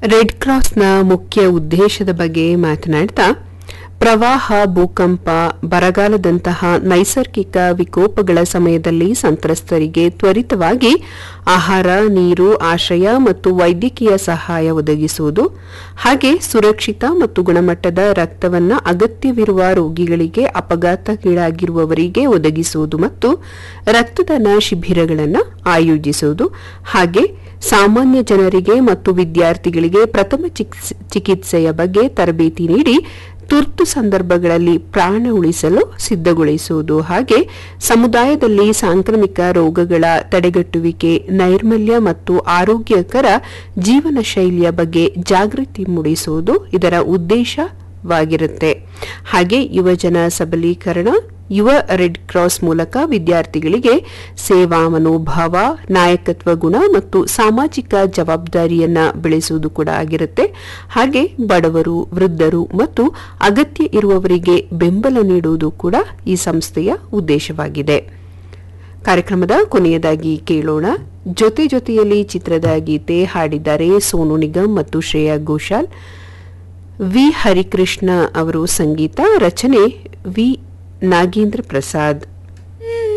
red ಕ್ರಾಸ್ನ ಮುಖ್ಯ ಉದ್ದೇಶದ ಬಗ್ಗೆ ಮಾತನಾಡ್ತಾ ಪ್ರವಾಹ ಭೂಕಂಪ ಬರಗಾಲದಂತಹ ನೈಸರ್ಗಿಕ ವಿಕೋಪಗಳ ಸಮಯದಲ್ಲಿ ಸಂತ್ರಸ್ತರಿಗೆ ತ್ವರಿತವಾಗಿ ಆಹಾರ ನೀರು ಆಶ್ರಯ ಮತ್ತು ವೈದ್ಯಕೀಯ ಸಹಾಯ ಒದಗಿಸುವುದು ಹಾಗೆ ಸುರಕ್ಷಿತ ಮತ್ತು ಗುಣಮಟ್ಟದ ರಕ್ತವನ್ನು ಅಗತ್ಯವಿರುವ ರೋಗಿಗಳಿಗೆ ಅಪಘಾತಕ್ಕೀಡಾಗಿರುವವರಿಗೆ ಒದಗಿಸುವುದು ಮತ್ತು ರಕ್ತದಾನ ಶಿಬಿರಗಳನ್ನು ಆಯೋಜಿಸುವುದು ಹಾಗೆ ಸಾಮಾನ್ಯ ಜನರಿಗೆ ಮತ್ತು ವಿದ್ಯಾರ್ಥಿಗಳಿಗೆ ಪ್ರಥಮ ಚಿಕಿತ್ಸೆ- ಚಿಕಿತ್ಸೆಯ ಬಗ್ಗೆ ತರಬೇತಿ ನೀಡಿ ತುರ್ತು ಸಂದರ್ಭಗಳಲ್ಲಿ ಪ್ರಾಣ ಉಳಿಸಲು ಸಿದ್ಧಗೊಳಿಸುವುದು ಹಾಗೆ ಸಮುದಾಯದಲ್ಲಿ ಸಾಂಕ್ರಾಮಿಕ ರೋಗಗಳ ತಡೆಗಟ್ಟುವಿಕೆ ನೈರ್ಮಲ್ಯ ಮತ್ತು ಆರೋಗ್ಯಕರ ಜೀವನ ಶೈಲಿಯ ಬಗ್ಗೆ ಜಾಗೃತಿ ಮೂಡಿಸುವುದು ಇದರ ಉದ್ದೇಶವಾಗಿರುತ್ತೆ ಹಾಗೆ ಯುವಜನ ಸಬಲೀಕರಣ ಯುವ ರೆಡ್ ಕ್ರಾಸ್ ಮೂಲಕ ವಿದ್ಯಾರ್ಥಿಗಳಿಗೆ ಸೇವಾ ಮನೋಭಾವ ನಾಯಕತ್ವ ಗುಣ ಮತ್ತು ಸಾಮಾಜಿಕ ಜವಾಬ್ದಾರಿಯನ್ನ ಬೆಳೆಸುವುದು ಕೂಡ ಆಗಿರುತ್ತೆ ಹಾಗೆ ಬಡವರು ವೃದ್ಧರು ಮತ್ತು ಅಗತ್ಯ ಇರುವವರಿಗೆ ಬೆಂಬಲ ನೀಡುವುದು ಕೂಡ ಈ ಸಂಸ್ಥೆಯ ಉದ್ದೇಶವಾಗಿದೆ ಕಾರ್ಯಕ್ರಮದ ಕೊನೆಯದಾಗಿ ಕೇಳೋಣ ಜೊತೆ ಜೊತೆಯಲ್ಲಿ ಚಿತ್ರದ ಗೀತೆ ಹಾಡಿದ್ದಾರೆ ಸೋನು ನಿಗಮ್ ಮತ್ತು ಶ್ರೇಯಾ ಘೋಷಾಲ್ ವಿ ಹರಿಕೃಷ್ಣ ಅವರು ಸಂಗೀತ ರಚನೆ ವಿ ನಾಗೇಂದ್ರ ಪ್ರಸಾದ್